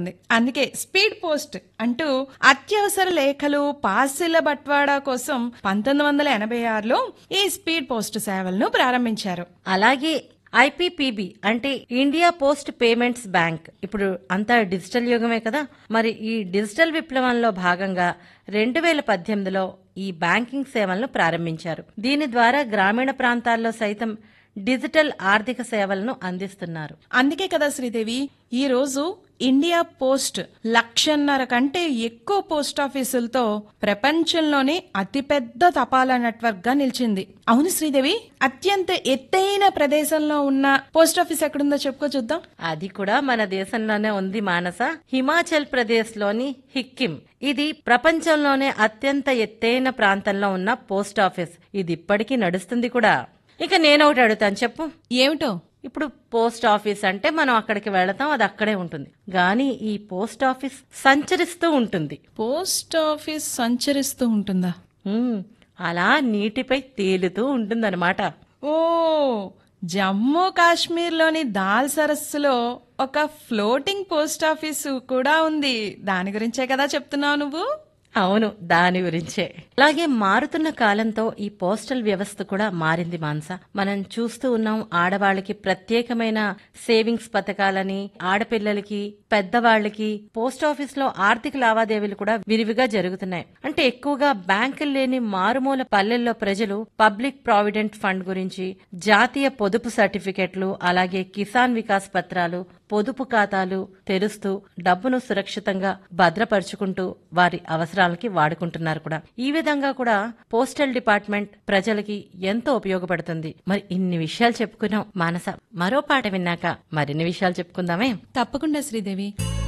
ఉంది అందుకే speed post అంటూ అత్యవసర లేఖలు పార్సిళ్ల బట్వాడా కోసం పంతొమ్మిది వందల ఎనభై ఆరులో ఈ స్పీడ్ పోస్ట్ సేవలను ప్రారంభించారు అలాగే ఐపీపీబీ అంటే ఇండియా పోస్ట్ పేమెంట్స్ బ్యాంక్ ఇప్పుడు అంతా డిజిటల్ యుగమే కదా మరి ఈ డిజిటల్ విప్లవంలో భాగంగా రెండు వేల పద్దెనిమిదిలో ఈ బ్యాంకింగ్ సేవలను ప్రారంభించారు దీని ద్వారా గ్రామీణ ప్రాంతాల్లో సైతం డిజిటల్ ఆర్థిక సేవలను అందిస్తున్నారు అందుకే కదా శ్రీదేవి ఈ రోజు ఇండియా పోస్ట్ లక్షన్నర కంటే ఎక్కువ పోస్ట్ ఆఫీసులతో ప్రపంచంలోనే అతిపెద్ద తపాలా నెట్వర్క్ గా నిలిచింది అవును శ్రీదేవి అత్యంత ఎత్తైన ప్రదేశంలో ఉన్న పోస్ట్ ఆఫీస్ ఎక్కడుందో చెప్పుకో చూద్దాం అది కూడా మన దేశంలోనే ఉంది మానస హిమాచల్ ప్రదేశ్ లోని హిక్కిం ఇది ప్రపంచంలోనే అత్యంత ఎత్తైన ప్రాంతంలో ఉన్న పోస్ట్ ఆఫీస్ ఇది ఇప్పటికీ నడుస్తుంది కూడా ఇక నేను ఒకటి అడుగుతాను చెప్పు ఏమిటో ఇప్పుడు పోస్ట్ ఆఫీస్ అంటే మనం అక్కడికి వెళతాం అది అక్కడే ఉంటుంది గాని ఈ పోస్ట్ ఆఫీస్ సంచరిస్తూ ఉంటుంది పోస్ట్ ఆఫీస్ సంచరిస్తూ ఉంటుందా ఉమ్, అలా నీటిపై తేలుతూ ఉంటుందన్నమాట ఓ జమ్మూ కాశ్మీర్లోని దాల్ సరస్సులో ఒక ఫ్లోటింగ్ పోస్ట్ ఆఫీసు కూడా ఉంది దాని గురించే కదా చెప్తున్నావు నువ్వు అవును దాని గురించే అలాగే మారుతున్న కాలంతో ఈ పోస్టల్ వ్యవస్థ కూడా మారింది మాన్స మనం చూస్తూ ఉన్నాం ఆడవాళ్ళకి ప్రత్యేకమైన సేవింగ్స్ పథకాలని ఆడపిల్లలకి పెద్దవాళ్ళకి పోస్ట్ ఆఫీస్ లో ఆర్థిక లావాదేవీలు కూడా విరివిగా జరుగుతున్నాయి అంటే ఎక్కువగా బ్యాంకులు లేని మారుమూల పల్లెల్లో ప్రజలు పబ్లిక్ ప్రావిడెంట్ ఫండ్ గురించి జాతీయ పొదుపు సర్టిఫికెట్లు అలాగే కిసాన్ వికాస్ పత్రాలు పొదుపు ఖాతాలు తెరుస్తూ డబ్బును సురక్షితంగా భద్రపరుచుకుంటూ వారి అవసరాలకి వాడుకుంటున్నారు కూడా ఈ విధంగా కూడా పోస్టల్ డిపార్ట్మెంట్ ప్రజలకి ఎంతో ఉపయోగపడుతుంది మరి ఇన్ని విషయాలు చెప్పుకున్నాం మానస మరో పాట విన్నాక మరిన్ని విషయాలు చెప్పుకుందామే తప్పకుండా శ్రీదేవి